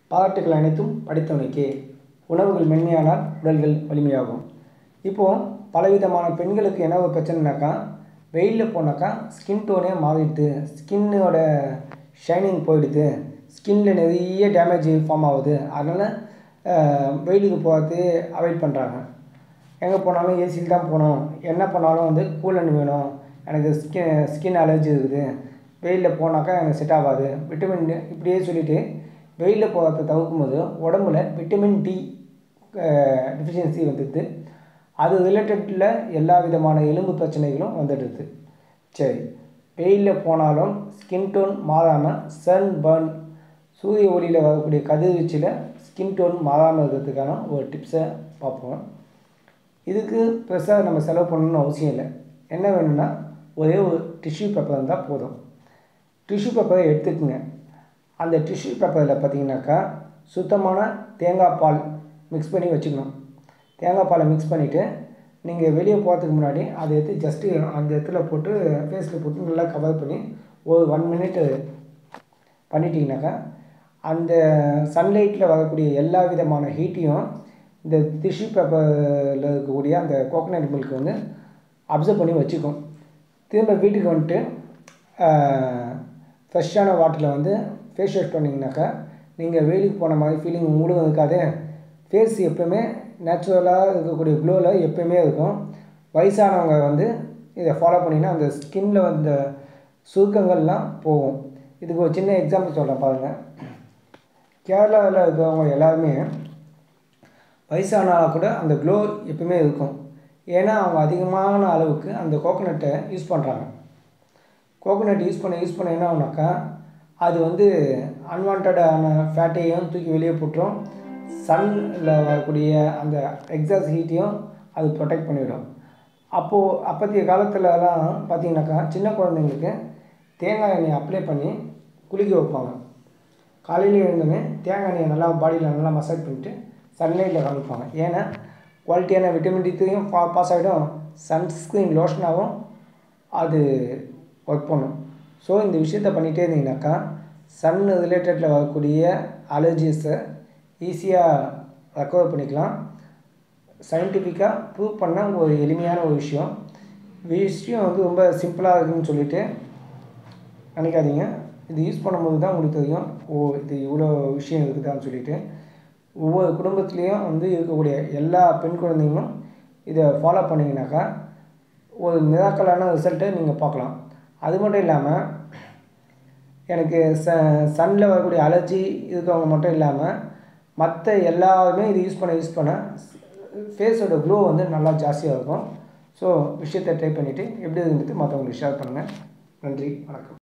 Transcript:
பாராட்டுகள் அனைத்தும் படித்தவனுக்கே உணவுகள் மென்மையானால் உடல்கள் வலிமையாகும் இப்போது பலவிதமான பெண்களுக்கு என்ன ஒரு பிரச்சனைனாக்கா வெயிலில் போனாக்கா ஸ்கின் டோனே மாறிடுது ஸ்கின்னோட ஷைனிங் போயிடுது ஸ்கின்ல நிறைய டேமேஜ் ஃபார்ம் ஆகுது அதனால் வெயிலுக்கு போகிறது அவாய்ட் பண்ணுறாங்க எங்கே போனாலும் ஏசியில் தான் போகணும் என்ன பண்ணாலும் வந்து கூலன் வேணும் எனக்கு ஸ்கின் ஸ்கின் அலர்ஜி இருக்குது வெயிலில் போனாக்கா எனக்கு செட் ஆகாது விட்டமின் டி இப்படியே சொல்லிவிட்டு வெயிலில் போகிறத தவிர்க்கும் போது உடம்புல விட்டமின் டி டிஃபிஷியன்சி வந்துடுது அது ரிலேட்டடில் எல்லா விதமான எலும்பு பிரச்சனைகளும் வந்துடுது சரி வெயிலில் போனாலும் ஸ்கின் டோன் மாறாமல் சன் பர்ன் சூரிய ஒளியில் வரக்கூடிய கதிர்வீச்சில் ஸ்கின் டோன் மாறாமல் இருக்கிறதுக்கான ஒரு டிப்ஸை பார்ப்போம் இதுக்கு பெருசாக நம்ம செலவு பண்ணணும்னு அவசியம் இல்லை என்ன வேணும்னா ஒரே ஒரு டிஷ்யூ பேப்பர் இருந்தால் போதும் டிஷ்யூ பேப்பரை எடுத்துக்கோங்க அந்த டிஷ்யூ பேப்பரில் பார்த்தீங்கன்னாக்கா சுத்தமான தேங்காய் பால் மிக்ஸ் பண்ணி வச்சுக்கணும் தேங்காய் பாலை மிக்ஸ் பண்ணிவிட்டு நீங்கள் வெளியே போகிறதுக்கு முன்னாடி அதை எடுத்து ஜஸ்ட்டு அந்த இடத்துல போட்டு ஃபேஸில் போட்டு நல்லா கவர் பண்ணி ஒரு ஒன் மினிட் பண்ணிட்டீங்கனாக்கா அந்த சன்லைட்டில் வரக்கூடிய எல்லா விதமான ஹீட்டையும் இந்த டிஷ்யூ பேப்பரில் இருக்கக்கூடிய அந்த கோகனட் மில்க் வந்து அப்சர்வ் பண்ணி வச்சுக்கும் திரும்ப வீட்டுக்கு வந்துட்டு ஃப்ரெஷ்ஷான வாட்டரில் வந்து ஃபேஸ் வாஷ் பண்ணிங்கனாக்கா நீங்கள் வெயிலுக்கு போன மாதிரி ஃபீலிங் உங்களுக்கும் இருக்காது ஃபேஸ் எப்போவுமே நேச்சுரலாக இருக்கக்கூடிய க்ளோவில் எப்போயுமே இருக்கும் வயசானவங்க வந்து இதை ஃபாலோ பண்ணிங்கன்னா அந்த ஸ்கின்ல வந்த சுருக்கங்கள்லாம் போகும் இதுக்கு ஒரு சின்ன எக்ஸாம்பிள் சொல்கிறேன் பாருங்கள் கேரளாவில் இருக்கிறவங்க எல்லாருமே வயசானால் கூட அந்த க்ளோ எப்பவுமே இருக்கும் ஏன்னா அவங்க அதிகமான அளவுக்கு அந்த கோகோனட்டை யூஸ் பண்ணுறாங்க கோகோனட் யூஸ் பண்ண யூஸ் பண்ண என்ன ஆகுனாக்கா அது வந்து அன்வான்டான ஃபேட்டையும் தூக்கி வெளியே போட்டுரும் சன்னில் வரக்கூடிய அந்த எக்ஸாஸ் ஹீட்டையும் அது ப்ரொடெக்ட் பண்ணிவிடும் அப்போது அப்போதைய காலத்துலலாம் பார்த்தீங்கன்னாக்கா சின்ன குழந்தைங்களுக்கு தேங்காய் எண்ணெய் அப்ளை பண்ணி குளிக்க வைப்பாங்க காலையில் எழுந்தோடனே தேங்காய் எண்ணெயை நல்லா பாடியில் நல்லா மசாஜ் பண்ணிவிட்டு சன்லைட்டில் காமிப்பாங்க ஏன்னா குவாலிட்டியான விட்டமின் டித்தையும் பா பாஸ் ஆகிடும் சன்ஸ்க்ரீன் லோஷனாகவும் அது ஒர்க் பண்ணும் ஸோ இந்த விஷயத்த பண்ணிகிட்டே இருந்தீங்கன்னாக்கா சன் ரிலேட்டடில் வரக்கூடிய அலர்ஜிஸை ஈஸியாக ரெக்கவர் பண்ணிக்கலாம் சயின்டிஃபிக்காக ப்ரூவ் பண்ண ஒரு எளிமையான ஒரு விஷயம் விஷயம் வந்து ரொம்ப சிம்பிளாக இருக்குதுன்னு சொல்லிட்டு நினைக்காதீங்க இது யூஸ் பண்ணும்போது தான் உங்களுக்கு தெரியும் ஓ இது இவ்வளோ விஷயம் இருக்குதான்னு சொல்லிட்டு ஒவ்வொரு குடும்பத்துலேயும் வந்து இருக்கக்கூடிய எல்லா பெண் குழந்தைங்களும் இதை ஃபாலோ பண்ணிங்கனாக்கா ஒரு மிராக்கலான ரிசல்ட்டை நீங்கள் பார்க்கலாம் அது மட்டும் இல்லாமல் எனக்கு ச சன்னில் வரக்கூடிய அலர்ஜி இருக்கவங்க மட்டும் இல்லாமல் மற்ற எல்லாருமே இது யூஸ் பண்ண யூஸ் பண்ண ஃபேஸோட க்ளோ வந்து நல்லா ஜாஸ்தியாக இருக்கும் ஸோ விஷயத்தை ட்ரை பண்ணிவிட்டு எப்படி இருந்துட்டு மற்றவங்களுக்கு ஷேர் பண்ணுங்கள் நன்றி வணக்கம்